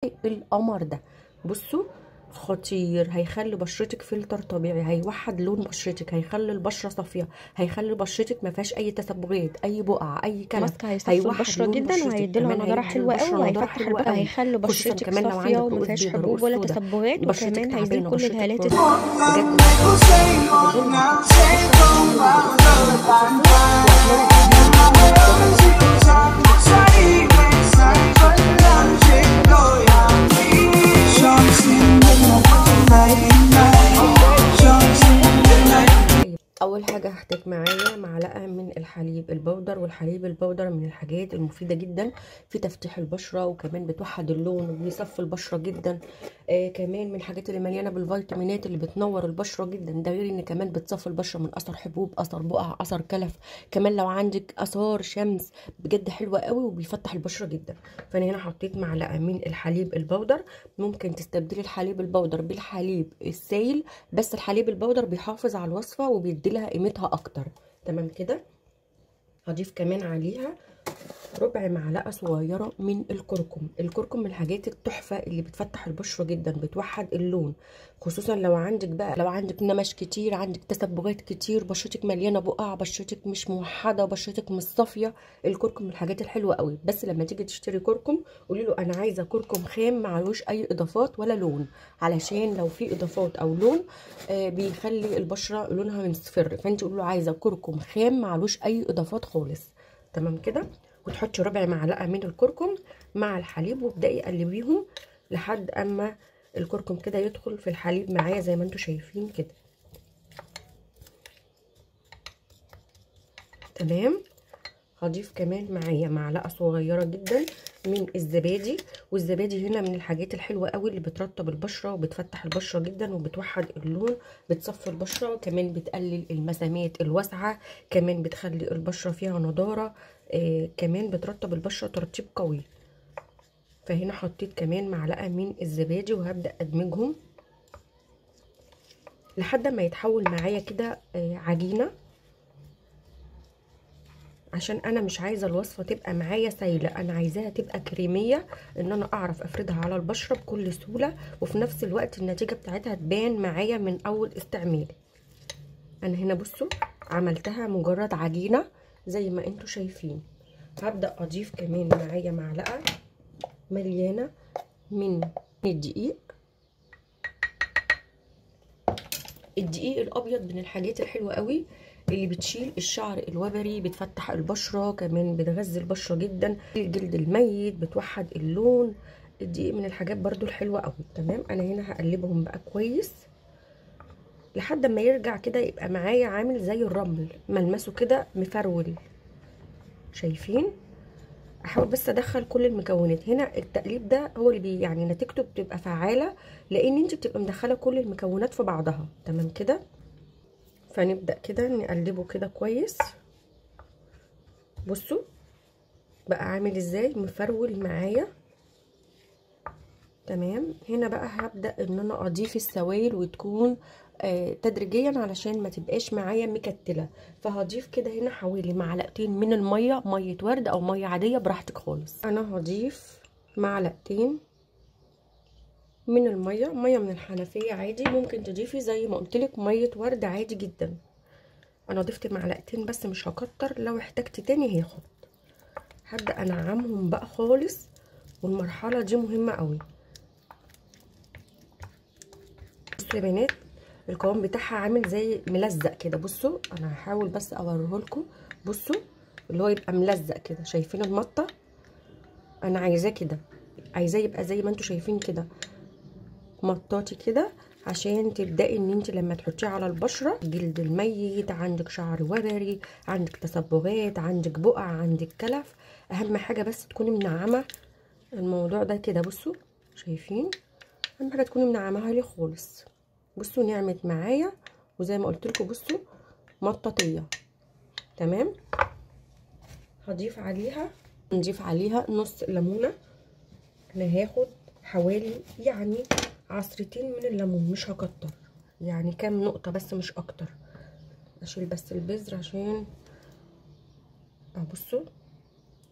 القمر ده بصوا خطير هيخلي بشرتك فلتر طبيعي هيوحد لون بشرتك هيخلي البشره صافيه هيخلي بشرتك ما فيهاش اي تسبغات اي بقع اي كلف ماسك هيصفي البشره لون جدا بشرتك. وهيديلها كمان نضاره هيدي حلوه البشرة قوي نضارة وهيفتح حلوة البقى قوي. هيخلي خصوصاً بشرتك كمان لو صافيه عندك وما رؤوس فيهاش بيضاء، حبوب رؤوس ولا سودا. تسبغات بشرتك وكمان هيزيل تعبانة، كل بشرتك الهالات بجد اول حاجه هحتاج معايا معلقه من الحليب البودر والحليب البودر من الحاجات المفيده جدا في تفتيح البشره وكمان بتوحد اللون وبيصفي البشره جدا آه كمان من الحاجات اللي مليانه بالفيتامينات اللي بتنور البشره جدا ده غير ان كمان بتصفي البشره من اثر حبوب اثر بقع اثر كلف كمان لو عندك اثار شمس بجد حلوه قوي وبيفتح البشره جدا فانا هنا حطيت معلقه من الحليب البودر ممكن تستبدلي الحليب البودر بالحليب السائل بس الحليب البودر بيحافظ على الوصفه وبيدي لها قيمتها اكتر تمام كده هضيف كمان عليها ربع معلقه صغيره من الكركم الكركم من الحاجات التحفه اللي بتفتح البشره جدا بتوحد اللون خصوصا لو عندك بقى لو عندك نمش كتير عندك تسبغات كتير بشرتك مليانه بقع بشرتك مش موحده بشرتك مش صافيه الكركم من الحاجات الحلوه قوي بس لما تيجي تشتري كركم قولي له انا عايزه كركم خام معلوش اي اضافات ولا لون علشان لو في اضافات او لون آه بيخلي البشره لونها مصفر فانت قولي له عايزه كركم خام معلوش اي اضافات خالص تمام كده وتحطي ربع معلقه من الكركم مع الحليب وابداي قلبيهم لحد اما الكركم كده يدخل في الحليب معايا زي ما انتم شايفين كده تمام هضيف كمان معايا معلقه صغيره جدا من الزبادي والزبادي هنا من الحاجات الحلوه قوي اللي بترطب البشره وبتفتح البشره جدا وبتوحد اللون بتصفي البشره وكمان بتقلل المسامات الواسعه كمان بتخلي البشره فيها نضاره آه كمان بترطب البشره ترطيب قوي فهنا حطيت كمان معلقه من الزبادي وهبدا ادمجهم لحد ما يتحول معايا كده آه عجينه عشان انا مش عايزه الوصفه تبقى معايا سايله انا عايزاها تبقى كريميه ان انا اعرف افردها على البشره بكل سهوله وفي نفس الوقت النتيجه بتاعتها تبان معايا من اول استعمال انا هنا بصوا عملتها مجرد عجينه زي ما انتوا شايفين هبدا اضيف كمان معايا معلقه مليانه من الدقيق الدقيق الابيض من الحاجات الحلوه قوي اللي بتشيل الشعر الوبري بتفتح البشره كمان بتغذي البشره جدا الجلد الميت بتوحد اللون الدقيق من الحاجات برضو الحلوه قوي تمام انا هنا هقلبهم بقى كويس لحد ما يرجع كده يبقى معايا عامل زي الرمل ملمسه كده مفرول شايفين احاول بس ادخل كل المكونات هنا التقليب ده هو اللي بي يعني نتيجته بتبقى فعاله لان انت بتبقى مدخله كل المكونات في بعضها تمام كده فنبدا كده نقلبه كده كويس بصوا بقى عامل ازاي مفرول معايا تمام هنا بقى هبدا ان انا اضيف السوائل وتكون آه تدريجيا علشان ما تبقاش معايا مكتله فهضيف كده هنا حوالي معلقتين من الميه ميه ورد او ميه عاديه براحتك خالص انا هضيف معلقتين من الميه ميه من الحنفيه عادي ممكن تضيفي زي ما قلت لك ميه ورد عادي جدا انا ضفت معلقتين بس مش هكتر لو احتجت تاني هاخد هبدا انعمهم بقى خالص والمرحله دي مهمه قوي بصوا يا بنات القوام بتاعها عامل زي ملزق كده بصوا انا هحاول بس اوريه لكم بصوا اللي هو يبقى ملزق كده شايفين المطه انا عايزاه كده عايزاه يبقى زي ما انتوا شايفين كده مطاطي كده عشان تبداي ان انت لما تحطيه على البشره جلد الميت عندك شعر وبري عندك تسبغات عندك بقع عندك كلف اهم حاجه بس تكوني منعمه الموضوع ده كده بصوا شايفين اهم حاجه تكوني منعماها لي خالص بصوا نعمت معايا وزي ما قلت لكم بصوا مطاطيه تمام هضيف عليها نضيف عليها نص ليمونه انا هاخد حوالي يعني عصرتين من الليمون مش هكتر يعني كام نقطة بس مش اكتر اشيل بس البذر عشان بصوا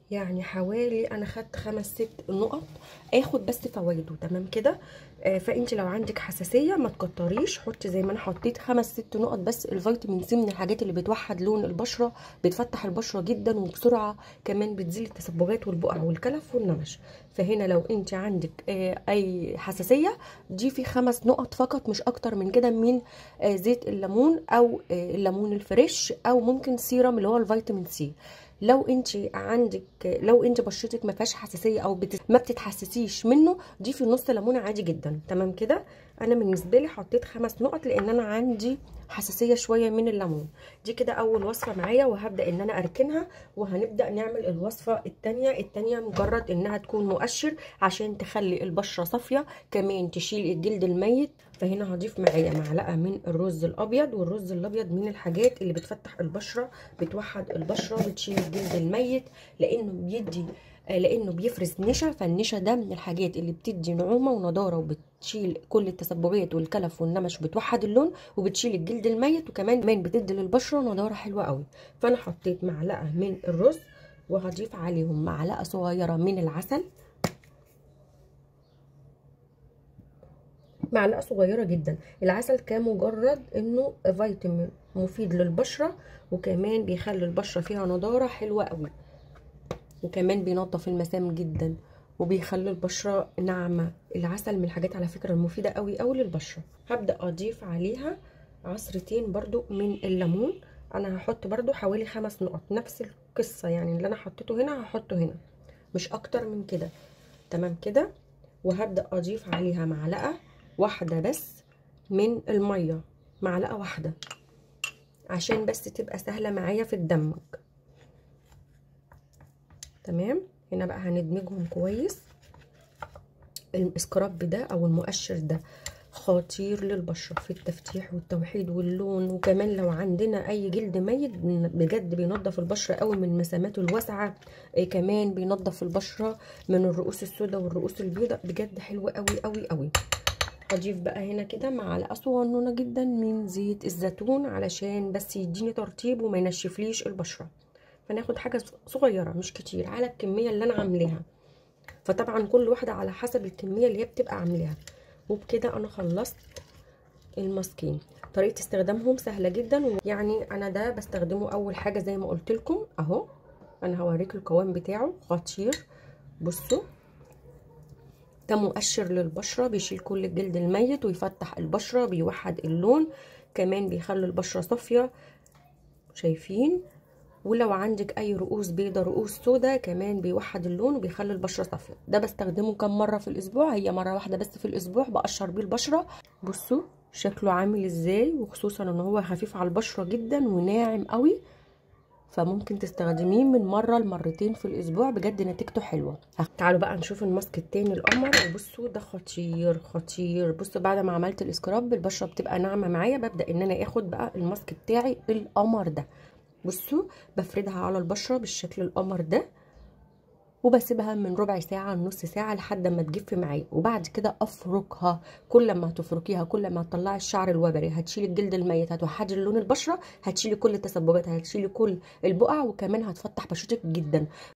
يعني حوالي انا خدت خمس ست نقط اخد بس فوائده تمام كده آه فانت لو عندك حساسيه ما تكتريش حطي زي ما انا حطيت خمس ست نقط بس الفيتامين سي من الحاجات اللي بتوحد لون البشره بتفتح البشره جدا وبسرعه كمان بتزيل التسبغات والبقع والكلف والنمش فهنا لو انت عندك آه اي حساسيه دي في خمس نقط فقط مش اكتر من كده من آه زيت الليمون او آه الليمون الفريش او ممكن سيرم اللي هو الفيتامين سي لو انت عندك لو انت بشرتك ما فيهاش حساسيه او بت... ما بتتحسسيش منه دي في نص ليمونه عادي جدا تمام كده انا بالنسبه لي حطيت خمس نقط لان انا عندي حساسيه شويه من الليمون دي كده اول وصفه معايا وهبدا ان انا اركنها وهنبدا نعمل الوصفه الثانيه الثانيه مجرد انها تكون مؤشر عشان تخلي البشره صافيه كمان تشيل الجلد الميت فهنا هضيف معايا معلقه من الرز الابيض والرز الابيض من الحاجات اللي بتفتح البشره بتوحد البشره بتشيل الجلد الميت لانه بيدي لانه بيفرز نشا فالنشا ده من الحاجات اللي بتدي نعومه ونضاره وبتشيل كل التسبغات والكلف والنمش بتوحد اللون وبتشيل الجلد الميت وكمان كمان بتدي للبشره نضاره حلوه قوي فانا حطيت معلقه من الرز وهضيف عليهم معلقه صغيره من العسل معلقه صغيره جدا العسل كمجرد انه فيتامين مفيد للبشره وكمان بيخلي البشره فيها نضاره حلوه قوي وكمان بينظف المسام جدا وبيخلي البشره ناعمه العسل من الحاجات على فكره المفيده قوي قوي للبشره هبدا اضيف عليها عصرتين برضو من الليمون انا هحط برضو حوالي خمس نقط نفس القصه يعني اللي انا حطيته هنا هحطه هنا مش اكتر من كده تمام كده وهبدا اضيف عليها معلقه واحده بس من الميه معلقه واحده عشان بس تبقى سهله معايا في الدمج تمام هنا بقى هندمجهم كويس السكراب ده او المؤشر ده خطير للبشره في التفتيح والتوحيد واللون وكمان لو عندنا اي جلد ميت بجد بينظف البشره قوي من المسامات الواسعه إيه كمان بينظف البشره من الرؤوس السوداء والرؤوس البيضاء بجد حلو قوي قوي قوي هضيف بقى هنا كده معلقه صغنونه جدا من زيت الزيتون علشان بس يديني ترطيب وما ينشفليش البشره فناخد حاجه صغيره مش كتير على الكميه اللي انا عاملاها فطبعا كل واحده على حسب الكميه اللي هي بتبقى عاملاها وبكده انا خلصت الماسكين طريقه استخدامهم سهله جدا يعني انا ده بستخدمه اول حاجه زي ما قلت لكم اهو انا هوريك القوام بتاعه خطير بصوا ده مؤشر للبشره بيشيل كل الجلد الميت ويفتح البشره بيوحد اللون كمان بيخلي البشره صافيه شايفين ولو عندك اي رؤوس بيضة رؤوس سودا كمان بيوحد اللون وبيخلي البشره صافيه ده بستخدمه كم مره في الاسبوع هي مره واحده بس في الاسبوع بقشر بيه البشره بصوا شكله عامل ازاي وخصوصا ان هو خفيف على البشره جدا وناعم قوي فممكن تستخدميه من مره لمرتين في الاسبوع بجد نتيجته حلوه تعالوا بقى نشوف الماسك التاني القمر وبصوا ده خطير خطير بصوا بعد ما عملت الاسكراب البشره بتبقى ناعمه معايا ببدا ان انا اخد بقى الماسك بتاعي القمر ده بصوا بفردها على البشره بالشكل القمر ده وبسيبها من ربع ساعة لنص ساعة لحد ما تجف معايا وبعد كده افركها كل ما تفركيها كل ما تطلعي الشعر الوبري هتشيلي الجلد الميت هتوحدي لون البشرة هتشيلي كل التسببات هتشيلي كل البقع وكمان هتفتح بشرتك جدا